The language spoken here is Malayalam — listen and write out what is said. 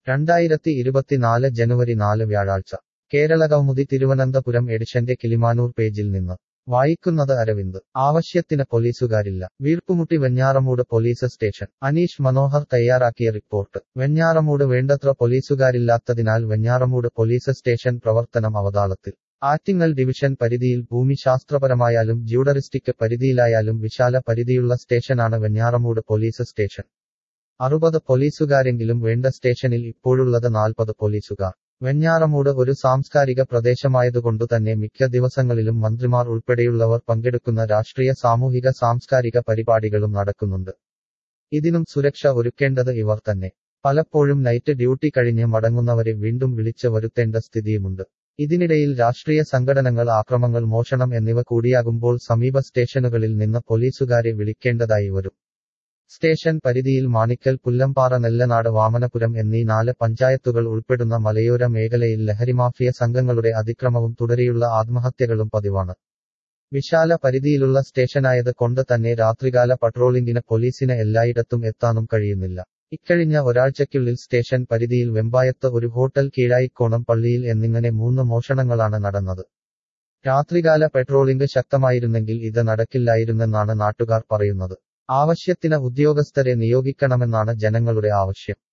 രണ്ടായിരത്തി ഇരുപത്തിനാല് ജനുവരി നാല് വ്യാഴാഴ്ച കേരള കൗമുദി തിരുവനന്തപുരം എഡിഷന്റെ കിളിമാനൂർ പേജിൽ നിന്ന് വായിക്കുന്നത് അരവിന്ദ് ആവശ്യത്തിന് പോലീസുകാരില്ല വീർപ്പുമുട്ടി വെഞ്ഞാറമൂട് പോലീസ് സ്റ്റേഷൻ അനീഷ് മനോഹർ തയ്യാറാക്കിയ റിപ്പോർട്ട് വെഞ്ഞാറമൂട് വേണ്ടത്ര പോലീസുകാരില്ലാത്തതിനാൽ വെഞ്ഞാറമൂട് പോലീസ് സ്റ്റേഷൻ പ്രവർത്തനം അവതാളത്തിൽ ആറ്റിങ്ങൽ ഡിവിഷൻ പരിധിയിൽ ഭൂമിശാസ്ത്രപരമായാലും ജ്യൂഡറിസ്റ്റിക് പരിധിയിലായാലും വിശാല പരിധിയുള്ള സ്റ്റേഷനാണ് വെഞ്ഞാറമൂട് പോലീസ് സ്റ്റേഷൻ അറുപത് പോലീസുകാരെങ്കിലും വേണ്ട സ്റ്റേഷനിൽ ഇപ്പോഴുള്ളത് നാൽപ്പത് പോലീസുകാർ വെഞ്ഞാറമൂട് ഒരു സാംസ്കാരിക പ്രദേശമായതുകൊണ്ടു തന്നെ മിക്ക ദിവസങ്ങളിലും മന്ത്രിമാർ ഉൾപ്പെടെയുള്ളവർ പങ്കെടുക്കുന്ന രാഷ്ട്രീയ സാമൂഹിക സാംസ്കാരിക പരിപാടികളും നടക്കുന്നുണ്ട് ഇതിനും സുരക്ഷ ഒരുക്കേണ്ടത് ഇവർ തന്നെ പലപ്പോഴും നൈറ്റ് ഡ്യൂട്ടി കഴിഞ്ഞ് മടങ്ങുന്നവരെ വീണ്ടും വിളിച്ച് വരുത്തേണ്ട സ്ഥിതിയുമുണ്ട് ഇതിനിടയിൽ രാഷ്ട്രീയ സംഘടനകൾ ആക്രമങ്ങൾ മോഷണം എന്നിവ കൂടിയാകുമ്പോൾ സമീപ സ്റ്റേഷനുകളിൽ നിന്ന് പോലീസുകാരെ വിളിക്കേണ്ടതായി വരും സ്റ്റേഷൻ പരിധിയിൽ മാണിക്കൽ പുല്ലമ്പാറ നെല്ലനാട് വാമനപുരം എന്നീ നാല് പഞ്ചായത്തുകൾ ഉൾപ്പെടുന്ന മലയോര മേഖലയിൽ ലഹരിമാഫിയ സംഘങ്ങളുടെ അതിക്രമവും തുടരെയുള്ള ആത്മഹത്യകളും പതിവാണ് വിശാല പരിധിയിലുള്ള സ്റ്റേഷനായത് കൊണ്ട് തന്നെ രാത്രികാല പട്രോളിംഗിന് പോലീസിന് എല്ലായിടത്തും എത്താനും കഴിയുന്നില്ല ഇക്കഴിഞ്ഞ ഒരാഴ്ചയ്ക്കുള്ളിൽ സ്റ്റേഷൻ പരിധിയിൽ വെമ്പായത്ത് ഒരു ഹോട്ടൽ കീഴായിക്കോണം പള്ളിയിൽ എന്നിങ്ങനെ മൂന്ന് മോഷണങ്ങളാണ് നടന്നത് രാത്രികാല പെട്രോളിംഗ് ശക്തമായിരുന്നെങ്കിൽ ഇത് നടക്കില്ലായിരുന്നെന്നാണ് നാട്ടുകാർ പറയുന്നത് ആവശ്യത്തിന് ഉദ്യോഗസ്ഥരെ നിയോഗിക്കണമെന്നാണ് ജനങ്ങളുടെ ആവശ്യം